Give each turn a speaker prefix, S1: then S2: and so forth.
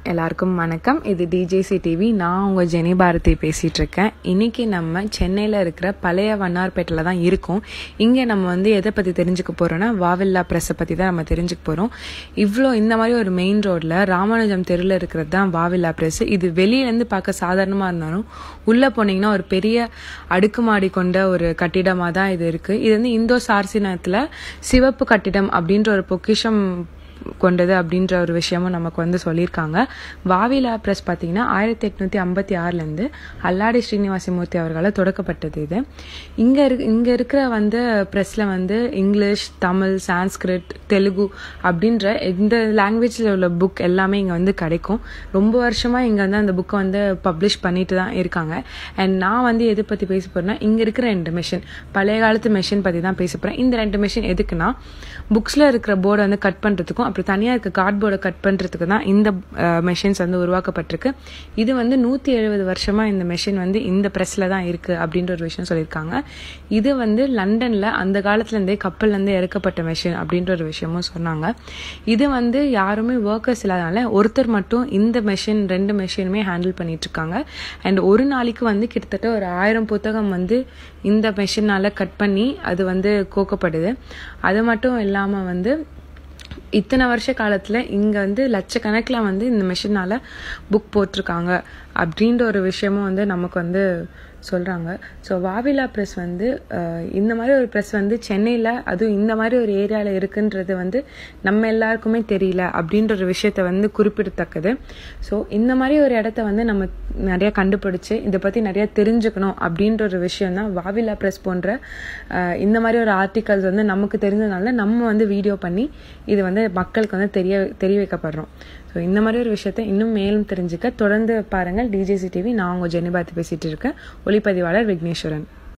S1: எல்லாருக்கும் வணக்கம் இது டிஜேசி டிவி நான் உங்கள் ஜெனி பாரதி பேசிகிட்டு இருக்கேன் இன்னைக்கு நம்ம சென்னையில் இருக்கிற பழைய வண்ணார்பேட்டில் தான் இருக்கோம் இங்கே நம்ம வந்து எதை பற்றி தெரிஞ்சுக்க போகிறோன்னா வாவில்லா ப்ரெஸ்ஸை பற்றி தான் நம்ம தெரிஞ்சுக்க போகிறோம் இவ்வளோ இந்த மாதிரி ஒரு மெயின் ரோட்டில் ராமானுஜம் தெருவில் இருக்கிறது தான் வாவில்லா ப்ரெஸ் இது வெளியிலேருந்து பார்க்க சாதாரணமாக இருந்தாலும் உள்ளே போனீங்கன்னா ஒரு பெரிய அடுக்குமாடி கொண்ட ஒரு கட்டிடமாக தான் இது இருக்குது இது வந்து இந்தோ சார்சினத்தில் சிவப்பு கட்டிடம் அப்படின்ற ஒரு பொக்கிஷம் கொண்டது அப்படின்ற ஒரு விஷயமும் நமக்கு வந்து சொல்லியிருக்காங்க வாவிலா ப்ரெஸ் பார்த்தீங்கன்னா ஆயிரத்தி எட்நூற்றி ஐம்பத்தி ஆறுலேருந்து அல்லாடி ஸ்ரீனிவாசமூர்த்தி அவர்களால் தொடக்கப்பட்டது இது இங்கே இரு இங்கே இருக்கிற வந்து ப்ரெஸ்ஸில் வந்து இங்கிலீஷ் தமிழ் சான்ஸ்கிரிட் தெலுங்கு அப்படின்ற இந்த லாங்குவேஜில் உள்ள புக் எல்லாமே இங்கே வந்து கிடைக்கும் ரொம்ப வருஷமாக இங்கே வந்து அந்த புக்கை வந்து பப்ளிஷ் பண்ணிட்டு தான் இருக்காங்க அண்ட் நான் வந்து எது பற்றி பேச போகிறேன்னா இங்கே இருக்கிற ரெண்டு மிஷின் பழைய காலத்து மிஷின் பற்றி தான் பேச போகிறேன் இந்த ரெண்டு மிஷின் எதுக்குன்னா புக்ஸில் இருக்கிற போர்டை வந்து கட் பண்ணுறதுக்கும் அப்புறம் தனியாக இருக்க கார்ட்போர்டை கட் பண்ணுறதுக்கு தான் இந்த மெஷின்ஸ் வந்து உருவாக்கப்பட்டிருக்கு இது வந்து நூற்றி எழுபது வருஷமாக இந்த மெஷின் வந்து இந்த ப்ரெஸ்ஸில் தான் இருக்குது அப்படின்ற ஒரு விஷயம் சொல்லியிருக்காங்க இது வந்து லண்டனில் அந்த காலத்துலேருந்தே கப்பல்லேருந்து இறக்கப்பட்ட மெஷின் அப்படின்ற ஒரு விஷயமும் சொன்னாங்க இது வந்து யாருமே ஒர்க்கர்ஸ் இல்லாதனால ஒருத்தர் மட்டும் இந்த மெஷின் ரெண்டு மெஷினுமே ஹேண்டில் பண்ணிட்டு இருக்காங்க அண்ட் ஒரு நாளைக்கு வந்து கிட்டத்தட்ட ஒரு ஆயிரம் புத்தகம் வந்து இந்த மெஷினால் கட் பண்ணி அது வந்து கோக்கப்படுது அது மட்டும் இல்லாமல் வந்து இத்தனை வருஷ காலத்தில் இங்கே வந்து லட்சக்கணக்கில் வந்து இந்த மிஷினால் புக் போட்டிருக்காங்க அப்படின்ற ஒரு விஷயமும் வந்து நமக்கு வந்து சொல்கிறாங்க ஸோ வாவிலா ப்ரெஸ் வந்து இந்த மாதிரி ஒரு ப்ரெஸ் வந்து சென்னையில் அதுவும் இந்த மாதிரி ஒரு ஏரியாவில் இருக்குன்றது வந்து நம்ம எல்லாருக்குமே தெரியல அப்படின்ற ஒரு விஷயத்த வந்து குறிப்பிடத்தக்கது ஸோ இந்த மாதிரி ஒரு இடத்த வந்து நம்ம நிறையா கண்டுபிடிச்சு இதை பற்றி நிறையா தெரிஞ்சுக்கணும் அப்படின்ற ஒரு விஷயம் தான் வாவிலா ப்ரெஸ் போன்ற இந்த மாதிரி ஒரு ஆர்டிகல்ஸ் வந்து நமக்கு தெரிஞ்சதுனால நம்ம வந்து வீடியோ பண்ணி இது வந்து மக்களுக்கு வந்து தெரிய தெரிய வைக்கப்படுறோம் ஸோ இந்த மாதிரி ஒரு விஷயத்த இன்னும் மேலும் தெரிஞ்சுக்க தொடர்ந்து பாருங்கள் டிஜேசி டிவி நான் உங்கள் ஜெனிபாத்தி பேசிகிட்டு இருக்கேன் ஒளிப்பதிவாளர் விக்னேஸ்வரன்